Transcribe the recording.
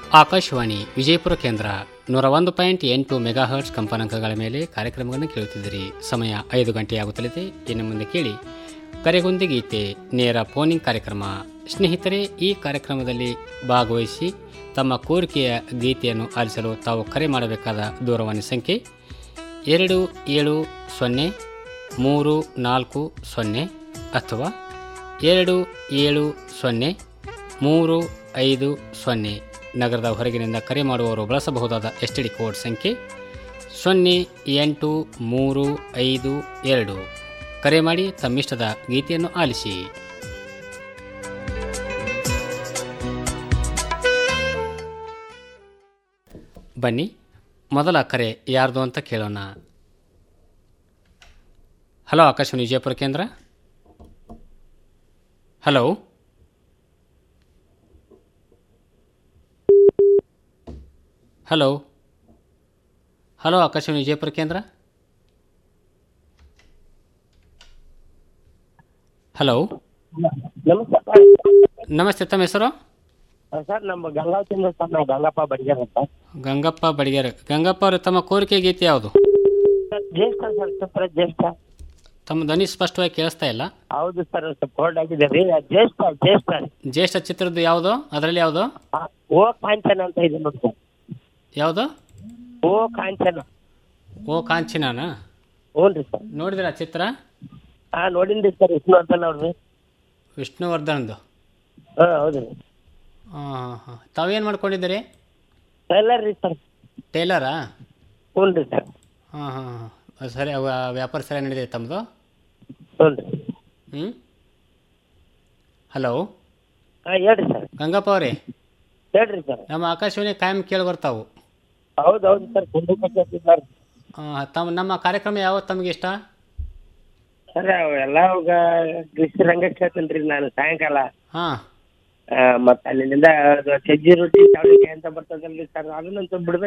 ಆಕಾಶವಾಣಿ ವಿಜಯಪುರ ಕೇಂದ್ರ ನೂರ ಒಂದು ಪಾಯಿಂಟ್ ಎಂಟು ಮೆಗಾಹರ್ಟ್ಸ್ ಕಂಪನಾಂಕಗಳ ಮೇಲೆ ಕಾರ್ಯಕ್ರಮಗಳನ್ನು ಕೇಳುತ್ತಿದ್ದೀರಿ ಸಮಯ ಐದು ಗಂಟೆಯಾಗುತ್ತಲಿದೆ ಇನ್ನು ಮುಂದೆ ಕೇಳಿ ಕರೆಗೊಂದಿ ಗೀತೆ ನೇರ ಫೋನಿಂಗ್ ಕಾರ್ಯಕ್ರಮ ಸ್ನೇಹಿತರೆ ಈ ಕಾರ್ಯಕ್ರಮದಲ್ಲಿ ಭಾಗವಹಿಸಿ ತಮ್ಮ ಕೋರಿಕೆಯ ಗೀತೆಯನ್ನು ಆಲಿಸಲು ತಾವು ಕರೆ ಮಾಡಬೇಕಾದ ದೂರವಾಣಿ ಸಂಖ್ಯೆ ಎರಡು ಏಳು ಸೊನ್ನೆ ಮೂರು ನಾಲ್ಕು ಸೊನ್ನೆ ಅಥವಾ ಎರಡು ಏಳು ಸೊನ್ನೆ ಮೂರು ಐದು ಸೊನ್ನೆ ನಗರದ ಹೊರಗಿನಿಂದ ಕರೆ ಮಾಡುವವರು ಬಳಸಬಹುದಾದ ಎಸ್ ಟಿ ಡಿ ಕೋಡ್ ಸಂಖ್ಯೆ ಸೊನ್ನೆ ಎಂಟು ಮೂರು ಐದು ಎರಡು ಕರೆ ಮಾಡಿ ತಮ್ಮಿಷ್ಟದ ಗೀತೆಯನ್ನು ಆಲಿಸಿ ಬನ್ನಿ ಮೊದಲ ಕರೆ ಯಾರ್ದು ಅಂತ ಕೇಳೋಣ ಹಲೋ ಆಕಾಶವಾಣಿ ವಿಜಯಪುರ ಕೇಂದ್ರ hello hello hello Akashvani Vijayapura ಕೇಂದ್ರ ಹಲೋ ನಮಸ್ಕಾರ ನಮಸ್ತೆ ತಮ್ಮ ಹೆಸರು ಸರ್ ನಮ್ಮ ಗಂಗಾವತಿಯಿಂದ ಸರ್ ನಾವು ಗಂಗಪ್ಪ ಬಡಿಗೆರ್ ಅಂತ ಗಂಗಪ್ಪ ಬಡಿಗೆರೆ ಗಂಗಪ್ಪ ಅವರು ತಮ್ಮ ಕೋರಿಕೆ ಗೀತೆ ಯಾವುದು ಸರ್ ಜ್ಯೇಷ್ಠ ಸರ್ ಸರ್ ಜ್ಯೇಷ್ಠ ತಮ್ಮ ಧ್ವನಿ ಸ್ಪಷ್ಟವಾಗಿ ಕೇಳಿಸ್ತಾ ಇಲ್ಲ ಹೌದು ಸರ್ ಸ್ವಲ್ಪ ಕೋಲ್ಡ್ ಆಗಿದೆ ರೀ ಜ್ಯೇಷ್ಠ ಜ್ಯೇಷ್ಠ ಜ್ಯೇಷ್ಠ ಚಿತ್ರದ್ದು ಯಾವುದು ಅದರಲ್ಲಿ ಯಾವುದು ಆ, ಓ ಕಾಂಚನ ಅಂತ ಇದೆ ನೋಡಿ ಸರ್ ಯಾವುದು ಓ ಕಾಂಚನ ಓ ಕಾಂಚಿನಾನ ಹ್ಞೂ ರೀ ಸರ್ ನೋಡಿದಿರಾ ಚಿತ್ರ ಹಾಂ ನೋಡಿನ್ರಿ ಸರ್ ವಿಷ್ಣುವರ್ಧನ್ ಅವ್ರಿ ವಿಷ್ಣುವರ್ಧನ್ದು ಹಾಂ ಹೌದು ರೀ ಹಾಂ ಹಾಂ ಹಾಂ ತಾವೇನು ಮಾಡ್ಕೊಂಡಿದ್ದೀರಿ ಟೈಲರ್ ರೀ ಸರ್ ಟೇಲರಾ ಹ್ಞೂ ರೀ ಸರ್ ಹಾಂ ಹಾಂ ಹಾಂ ಸರಿ ಅವ ವ್ಯಾಪಾರ ಸರಿ ನಡೆದಿದೆ ತಮ್ಮದು ಹ್ಞೂ ರೀ ಹ್ಞೂ ಹಲೋ ಹಾಂ ಹೇಳ್ರಿ ಸರ್ ಗಂಗಪ್ಪ ಅವರೇ ಹೇಳ್ರಿ ಸರ್ ನಮ್ಮ ಆಕಾಶವಾಣಿ ಕಾಯಂ ಕೇಳಿ ಬರ್ತಾವು ಹೌದು ಹೌದು ಸರ್ ಖಂಡಿತ ಸರ್ ತಮ್ಮ ನಮ್ಮ ಕಾರ್ಯಕ್ರಮ ಯಾವತ್ತು ತಮಗೆ ಇಷ್ಟ ಸರ್ ಅವೆಲ್ಲ ಅವಾಗ ಕೃಷಿ ರಂಗ ಕೇಳ್ತೀನಿ ರೀ ನಾನು ಸಾಯಂಕಾಲ ಹಾಂ ಮತ್ತೆ ಅಲ್ಲಿಂದ ಅದು ಸಜ್ಜಿ ರೊಟ್ಟಿ ಚೌಳಿಕಾಯಿ ಅಂತ ಬರ್ತದಲ್ರಿ ಸರ್ ಅದನ್ನೊಂದು ಸ್ವಲ್ಪ ಬಿಡ್ಬೇಕು